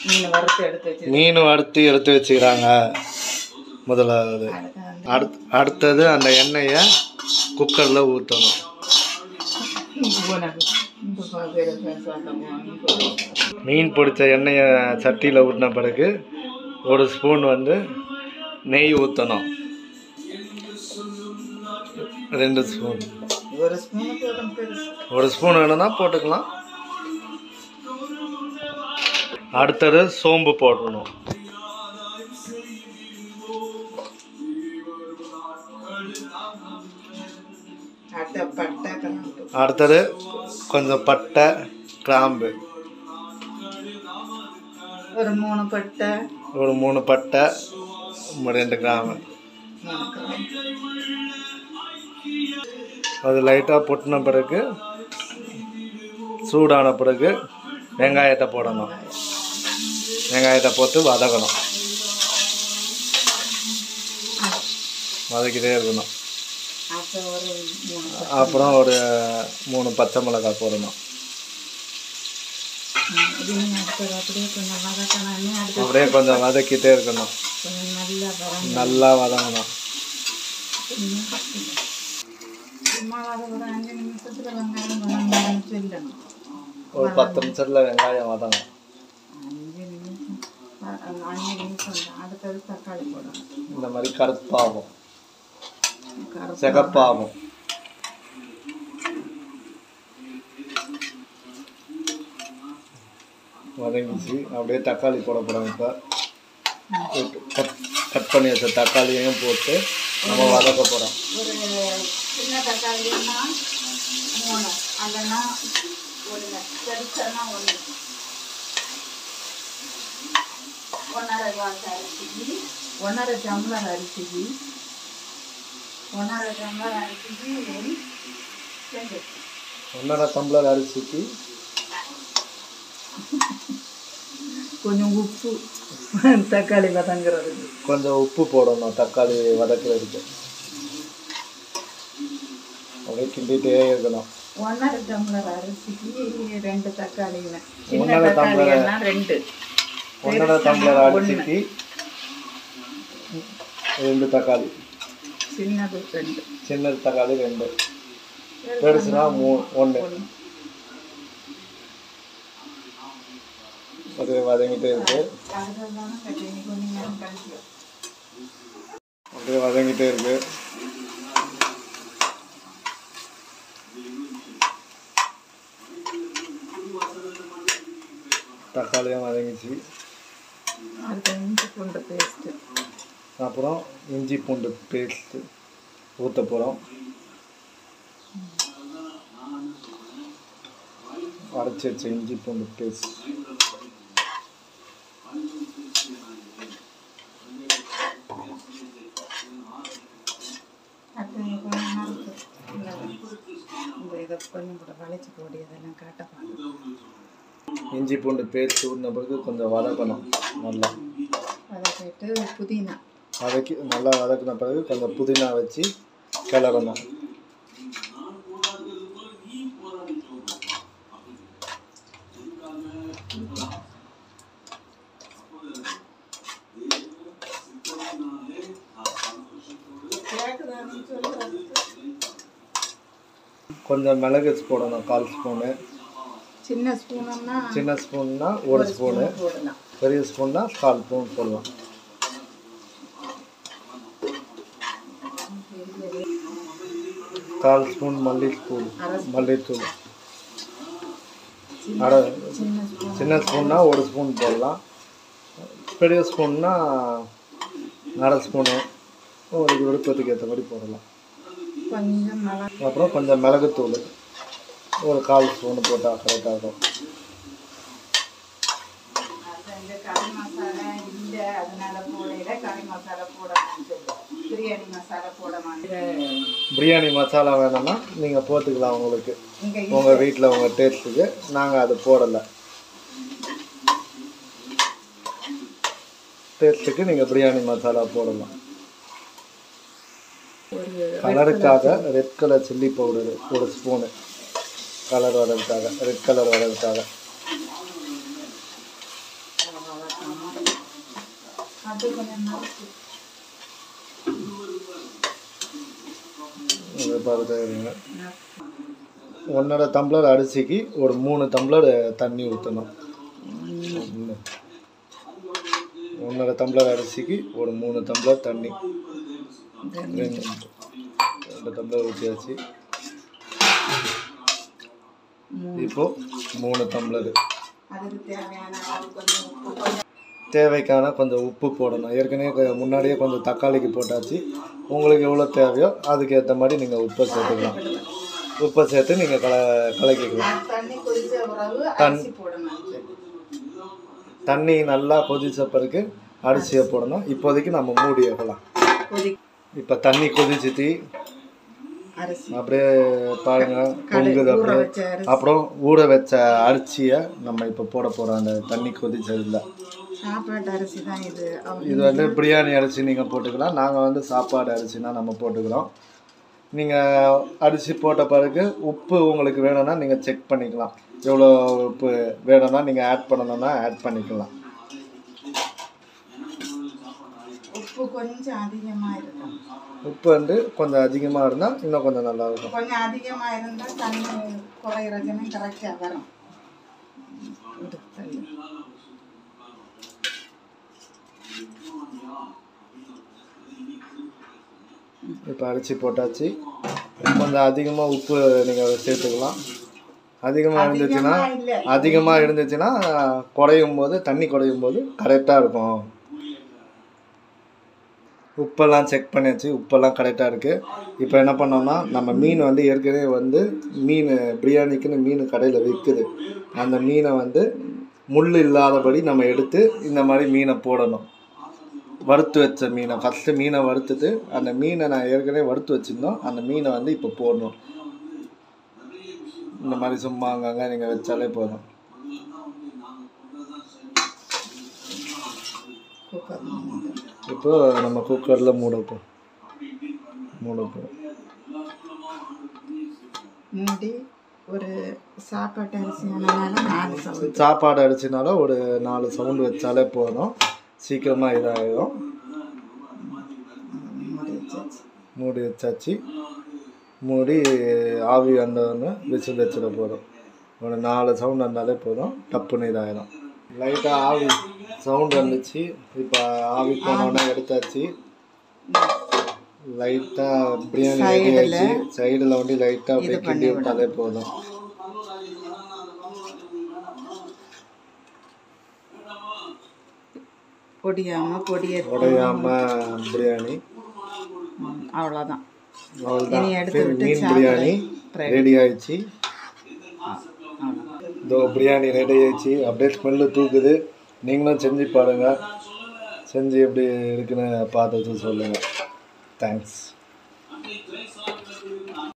மீன் வறுத்து எடுத்து வச்சு மீன் வறுத்து எடுத்து வச்சுக்கிறாங்க முதலாவது அதுக்கு வந்து அடுத் அடுத்தது அந்த எண்ணெயை குக்கரில் ஊற்றணும் இங்கே போனாங்க இந்த பேர் பேசுவாங்க மீன் பிடிச்ச எண்ணெயை சட்டியில் ஊற்றின பிறகு ஒரு ஸ்பூன் வந்து நெய் ஊற்றணும் ரெண்டு ஸ்பூன் ஒரு ஸ்பூனு போதும் பெருசு ஒரு ஸ்பூன் வேணும்னா போட்டுக்கலாம் அடுத்தது சோம்பு போடணும் அடுத்த பட்டை கிராம்பு அடுத்தது கொஞ்சம் பட்டை கிராம்பு ஒரு மூணு பட்டை ஒரு மூணு பட்டை ரெண்டு கிராம்பு மூணு கிராம்பு அது லைட்டாக பொட்டின பிறகு சூடான பிறகு வெங்காயத்தை போடணும் வெங்காயத்தை போட்டு வதக்கணும் வதக்கிட்டே இருக்கணும் அப்புறம் ஒரு மூணு அப்புறம் ஒரு மூணு பச்சை மிளகாய் போடணும் இது நீங்கள் அடுத்தது அப்படியே கொஞ்சம் வதக்கணும் இன்னும் அடுத்து அப்படியே கொஞ்சம் வதக்கிட்டே இருக்கணும் கொஞ்சம் நல்லா வரம் நல்லா வதங்கணும் சும்மா அதை ஒரு அஞ்சு நிமிஷத்தில் வெங்காயம் வதங்கணும்னு சொல்லணும் ஒரு பத்து நிமிஷத்தில் வெங்காயம் வதங்கும் அஞ்சு நிமிஷம் அ- அ- அஞ்சு நிமிஷம் தான் அடுத்தது தக்காளி போடணும் இந்த மாதிரி கருப்பாகும் கருப்பு சிகப்பாகும் வதங்கிச்சு அப்படியே தக்காளி போட போகிறோம் இப்போ கட் கட் பண்ணி வச்ச தக்காளியையும் போட்டு நம்ம வதக்க போகிறோம் ஒரு சின்ன தக்காளின்னா மூணு அல்லனா ஒன்று பெருசானா ஒன்று ஒன்றரை கிளாஸ் அரிசிக்கு ஒன்றரை டம்ளர் அரிசிக்கு ஒன்றரை டம்ளர் அரிசிக்கு ரெண்டு ஒன்றரை டம்ளர் அரிசிக்கு கொஞ்சம் உப்பு தக்காளி வதங்குறதுக்கு கொஞ்சம் உப்பு போடணும் தக்காளி வதக்குறதுக்கு அப்படியே கிண்டிகிட்டே இருக்கணும் ஒன்றரை டம்ளர் அரிசிக்கு ரெண்டு தக்காளிங்க சின்ன ஒன்றரை தக்காளின்னா ரெண்டு ஒன்றரை டம்ளர் அரிசிக்கு ரெண்டு தக்காளி சின்னது ரெண்டு சின்ன தக்காளி ரெண்டு பெருசுனா மூ ஒன்று ஒன்று அது வதங்கிட்டே இருக்கு அதுதான் கட்டி கொஞ்ச நேரம் கழிச்சு அப்படியே வதங்கிட்டே இருக்கு தக்காளியும் வதங்கிச்சு அடுத்து இஞ்சி பூண்டு பேஸ்ட்டு அப்புறம் இஞ்சி பூண்டு பேஸ்ட்டு ஊற்ற போகிறோம் அரைச்சி வச்ச இஞ்சி பூண்டு பேஸ்ட் அடுத்து கொஞ்ச நேரத்துக்கு இந்த இந்த இதை கொஞ்சம் கூட வளைச்சி போடி அதெல்லாம் காட்டப்பாங்க இஞ்சி பூண்டு பேஸ்ட் ஊற்றின பிறகு கொஞ்சம் வதக்கணும் நல்லா அதை போயிட்டு புதினா வதக்கி நல்லா வதக்கின பிறகு கொஞ்சம் புதினா வச்சு கிளறணும் கேட்குதான்னு சொல்லி கொஞ்சம் மிளகு போடணும் கால் ஸ்பூனு சின்ன ஸ்பூனுன்னா சின்ன ஸ்பூன்னா ஒரு ஸ்பூனு போடலாம் பெரிய ஸ்பூன்னா கால் ஸ்பூன் போடலாம் கால் ஸ்பூன் மல்லித்தூள் மல்லித்தூள் அரை சின்ன ஸ்பூன் சின்ன ஸ்பூன்னா ஒரு ஸ்பூன் போடலாம் பெரிய ஸ்பூன்னா அரை ஸ்பூனு ஒரு விருப்பத்துக்கு ஏற்ற மாதிரி போடலாம் கொஞ்சம் நல்லா அப்புறம் கொஞ்சம் மிளகுத்தூள் ஒரு கால் ஸ்பூன் போட்டால் கரெக்டாக இருக்கும் அது இந்த கறி மசாலா இல்லை அதனால போடையில கறி மசாலா போடணும்னு சொல்லுவோம் பிரியாணி மசாலா போட மாட்டேன் பிரியாணி மசாலா வேணும்னா நீங்கள் போட்டுக்கலாம் உங்களுக்கு இங்கே உங்கள் வீட்டில் உங்கள் டேஸ்ட்டுக்கு நாங்கள் அது போடலை டேஸ்ட்டுக்கு நீங்கள் பிரியாணி மசாலா போடலாம் ஒரு கலருக்காக ரெட் கலர் சில்லி பவுடரு ஒரு ஸ்பூனு கலர் வர்றதுக்காக ரெட் கலர் வர்றதுக்காக அது கொஞ்சம் நறுக்கு. இதை பாருங்க ஒன்றரை டம்ளர் அரிசிக்கு ஒரு மூணு டம்ளர் தண்ணி ஊற்றணும் ஒன்றரை டம்ளர் அரிசிக்கு ஒரு மூணு டம்ளர் தண்ணி ரெண்டு ரெண்டு டம்ளர் ஊற்றியாச்சு இப்போ மூணு டம்ளர் அதுக்கு தேவையான அளவு கொஞ்சம் உப்பு கொஞ்சம் தேவைக்கான கொஞ்சம் உப்பு போடணும் ஏற்கனவே கொ- முன்னாடியே கொஞ்சம் தக்காளிக்கு போட்டாச்சு உங்களுக்கு எவ்வளோ தேவையோ அதுக்கு ஏற்ற மாதிரி நீங்கள் உப்பை சேர்த்துக்கலாம் உப்பை சேர்த்து நீங்கள் கல கலக்கிக்கலாம் தண்ணி கொதிச்ச உறவு அரிசி போடணும் தண்ணி நல்லா கொதிச்ச பிறகு அரிசியை போடணும் இப்போதைக்கு நம்ம மூடி வைக்கலாம் கொதி இப்போ தண்ணி கொதிச்சுட்டு அரிசி அப்படியே பாருங்க பொங்குது ஊற அப்படியே வச்ச அரிசி அப்புறம் ஊற வச்ச அரிசியை நம்ம இப்போ போட போகிறோம் அந்த தண்ணி கொதிச்சதில் சாப்பாட்டு அரிசி தான் இது அவங்க இது வந்து பிரியாணி அரிசி நீங்கள் போட்டுக்கலாம் நாங்கள் வந்து சாப்பாடு அரிசினா நம்ம போட்டுக்கிறோம் நீங்கள் அரிசி போட்ட பிறகு உப்பு உங்களுக்கு வேணும்னா நீங்கள் செக் பண்ணிக்கலாம் எவ்வளோ உப்பு வேணும்னா நீங்கள் ஆட் பண்ணணும்னா ஆட் பண்ணிக்கலாம் உப்பு கொஞ்சம் அதிகமாக இருக்கும் உப்பு வந்து கொஞ்சம் அதிகமாக இருந்தால் இன்னும் கொஞ்சம் நல்லா இருக்கும் கொஞ்சம் அதிகமாக இருந்தால் தண்ணி குறையிறதுன்னு கரெக்டாக வரும் இது தண்ணி. இப்போ அரிசி போட்டாச்சு கொஞ்சம் அதிகமாக உப்பு நீங்கள் சேர்த்துக்கலாம் அதிகமாக இருந்துச்சுன்னா அதிகமா இல்லை அதிகமாக இருந்துச்சுன்னா குறையும் போது தண்ணி குறையும் போது கரெக்டாக இருக்கும் உப்பெல்லாம் செக் பண்ணியாச்சு உப்பெல்லாம் கரெக்டாக இருக்குது இப்போ என்ன பண்ணோம்னா நம்ம மீன் வந்து ஏற்கனவே வந்து மீன் பிரியாணிக்குன்னு மீன் கடையில் விற்குது அந்த மீனை வந்து முள் இல்லாதபடி நம்ம எடுத்து இந்த மாதிரி மீனை போடணும் வறுத்து வச்ச மீனை ஃபஸ்ட்டு மீனை வறுத்துட்டு அந்த மீனை நான் ஏற்கனவே வறுத்து வச்சுருந்தோம் அந்த மீனை வந்து இப்போ போடணும் இந்த மாதிரி சும்மா அங்கங்கே நீங்கள் வச்சாலே போதும் குக்கர் இப்போ நம்ம குக்கரில் மூடப்போம் மூடப்போம் மூடி ஒரு சாப்பாட்டு அரிசியானால நாலு சவுண்டு சாப்பாடு அடிச்சினால ஒரு நாலு சவுண்டு வச்சாலே போதும் சீக்கிரமாக இதாகிடும் மூடி வச்சாச்சு மூடி வச்சாச்சு மூடி ஆவி வந்தோடனே விசில் வச்சிட போதும் ஒரு நாலு சவுண்ட் வந்தாலே போதும் டப்புன்னு இதாகிடும் லைட்டாக ஆவி சவுண்ட் வந்துச்சு இப்போ ஆவி போனோடனே எடுத்தாச்சு லைட்டாக பிரியாணி ரெடி ஆயிடுச்சு சைடில் வந்து லைட்டாக அப்படியே கிண்டி விட்டாலே போதும் பொடியாமல் பொடியை உடையாம பிரியாணி அவ்வளோதான் அவ்வளோதான் இனி எடுத்து விட்டு மீன் பிரியாணி ரெடி ஆயிடுச்சு இதோ பிரியாணி ரெடி ஆயிடுச்சு அப்படியே ஸ்மெல்லு தூக்குது நீங்களும் செஞ்சு பாருங்கள் செஞ்சு எப்படி இருக்குன்னு பார்த்துட்டு சொல்லுங்கள் தேங்க்ஸ்